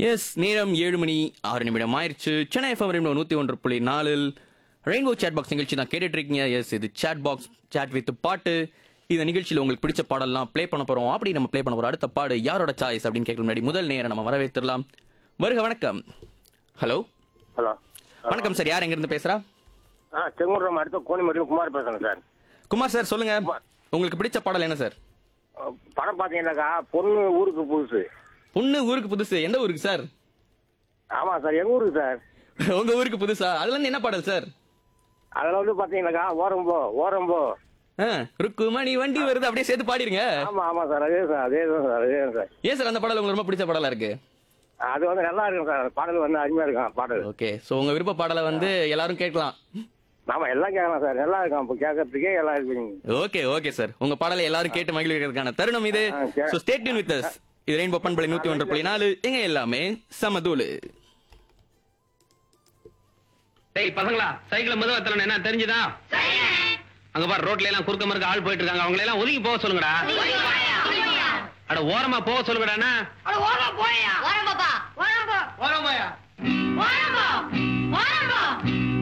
S நேரம் ஏழு மணி ஆறு நிமிடம் ஆயிருச்சு சென்னை எஃப்எம் ரெண்டு நூத்தி ஒன்று புள்ளி நாலில் ரெயின்போ சேட் பாக்ஸ் நிகழ்ச்சி தான் கேட்டுட்டு இருக்கீங்க எஸ் இது சேட் பாக்ஸ் சேட் வித் பாட்டு இந்த நிகழ்ச்சியில் உங்களுக்கு பிடிச்ச பாடல்லாம் ப்ளே பண்ண போறோம் அப்படி நம்ம ப்ளே பண்ண போறோம் அடுத்த பாடு யாரோட சாய்ஸ் அப்படின்னு கேட்க முன்னாடி முதல் நேரம் நம்ம வரவேற்றிடலாம் வருக வணக்கம் ஹலோ ஹலோ வணக்கம் சார் யார் எங்கிருந்து பேசுறா ஆ செங்குன்றம் அடுத்த கோணிமரியும் குமார் பேசுறேன் சார் குமார் சார் சொல்லுங்க உங்களுக்கு பிடிச்ச பாடல் என்ன சார் அஹ், படம் பார்த்தீங்கன்னாக்கா பொண்ணு ஊருக்கு புதுசு பொண்ணு ஊருக்கு புதுசு எந்த ஊருக்கு சார் ஆமா சார் எங்க ஊருக்கு சார் உங்க ஊருக்கு புதுசா அதுல இருந்து என்ன பாடல் சார் அதில் வந்து பார்த்தீங்கன்னாக்கா ஓரம்போ ஓரம்போ ஆ, ருக்குமணி வண்டி வருது அப்படியே சேர்த்து பாடிருங்க ஆமா ஆமா சார் அதே சார் அதே தான் சார் அதே தான் சார் ஏன் சார் அந்த பாடல் உங்களுக்கு ரொம்ப பிடிச்ச பாடலா இருக்கு அது வந்து நல்லா இருக்கும் சார் பாடல் வந்து அருமையா இருக்கும் பாடல் ஓகே சோ உங்க விருப்ப பாடலை வந்து எல்லாரும் கேட்கலாம் ஆமா எல்லாம் கேட்கலாம் சார் நல்லா இருக்கும் இப்போ கேட்கறதுக்கே எல்லாம் இருக்கு ஓகே ஓகே சார் உங்க பாடலை எல்லாரும் கேட்டு மகிழ்வதற்கான தருணம் இது ஆ, சரி. So state tune with us இது ரெயின் பொப்பன் பள்ளி நூத்தி ஒன்று புள்ளி நாலு எங்க எல்லாமே சமதூளு டேய் பசங்களா சைக்கிள் மெதுவா தரணும் என்ன தெரிஞ்சுதா அங்க பாரு ரோட்ல எல்லாம் குறுக்க மறுக்க ஆள் போயிட்டு இருக்காங்க அவங்கள எல்லாம் ஒதுங்கி போக சொல்லுங்கடா அட ஓரமா போக சொல்லுங்கடா அண்ணா.